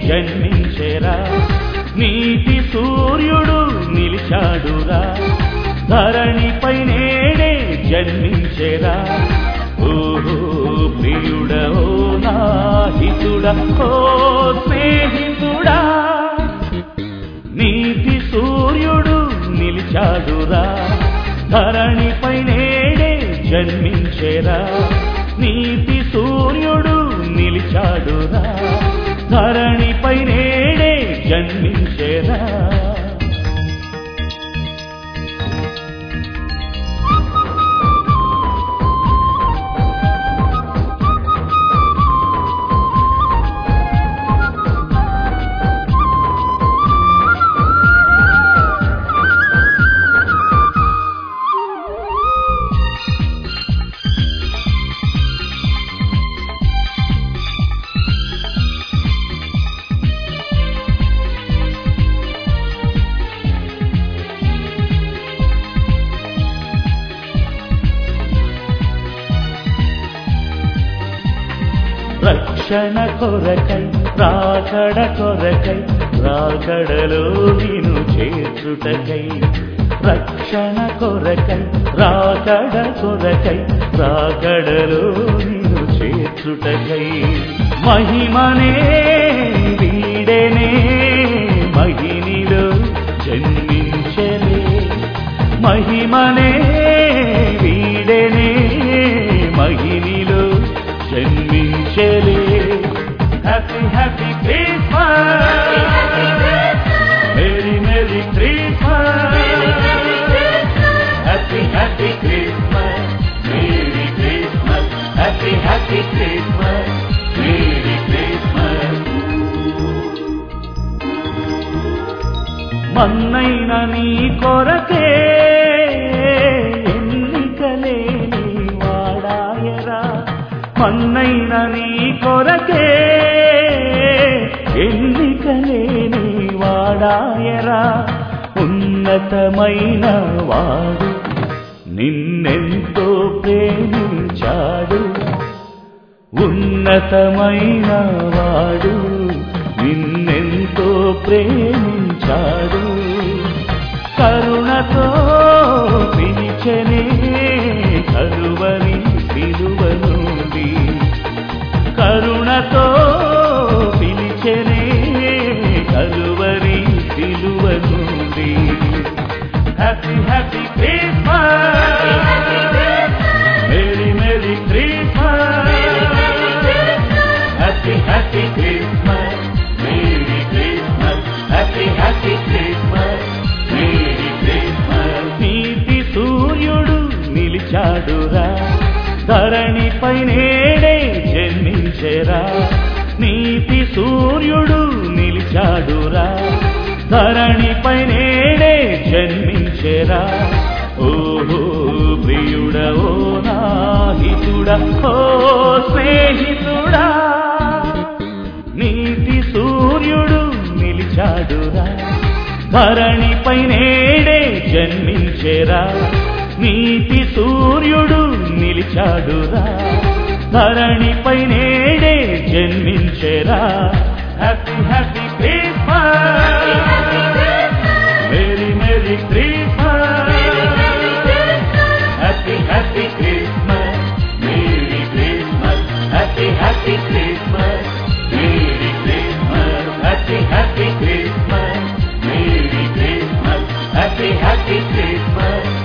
జన్మించెరా నీతి సూర్యుడు నిలిచాడురా ధరణిపై నేడే జన్మించెరా ఓహో ప్రియుడా ఓ నాహితుడా ఓ స్నేహితుడా నీతి సూర్యుడు నిలిచాడురా ధరణిపై నేడే జన్మించెరా నీతి సూర్యుడు నిలిచాడురా ధరణిపై నేడే జన్మించెరా రక్షణ కొరకై రాకడ కొరకై రాకడలో నిను చేర్చుటకై రక్షణ కొరకై రాకడ కొరకై రాకడలో నిను చేర్చుటకై మహిమనే వీడనే మహినిలో జన్మించలే మహిమనే వీడనే మహినిలో జన్మించలే happy happy Christmas merry merry Christmas happy happy Christmas merry Christmas happy happy Christmas merry Christmas మన్నైన నీ కొరకే ఎన్నికలేని వాడాయరా మన్నైన నీ కొరకే ఎన్నికలేని వాడాయరా ఉన్నతమైన వాడు నిన్నెంతో ప్రేమించాడు ఉన్నతమైన వాడు నిన్నెంతో ప్రేమించాడు కరుణతో పిలిచనే కలువని సిలువ నుండి కరుణతో పిలిచనే కలువరి సిలువ నుండి happy happy Christmas merry merry Christmas happy happy Christmas merry Christmas happy happy Christmas merry Christmas నీతి సూర్యుడు నిలిచాడురా ధరణిపై నేడే జన్మించెరా నీతి సూర్యుడు నిలిచాడురా ధరణిపై నేడే జన్మించెరా ఓహో ప్రియుడా ఓ నాహితుడా ఓ స్నేహితుడా నీతి సూర్యుడు నిలిచాడురా ధరణిపై నేడే జన్మించెరా నీతి సూర్యుడు నిలిచాడురా ధరణిపై నేడే జన్మించెరా happy happy Christmas merry merry Christmas happy happy Christmas merry Christmas happy happy Christmas merry Christmas happy happy Christmas merry Christmas happy happy Christmas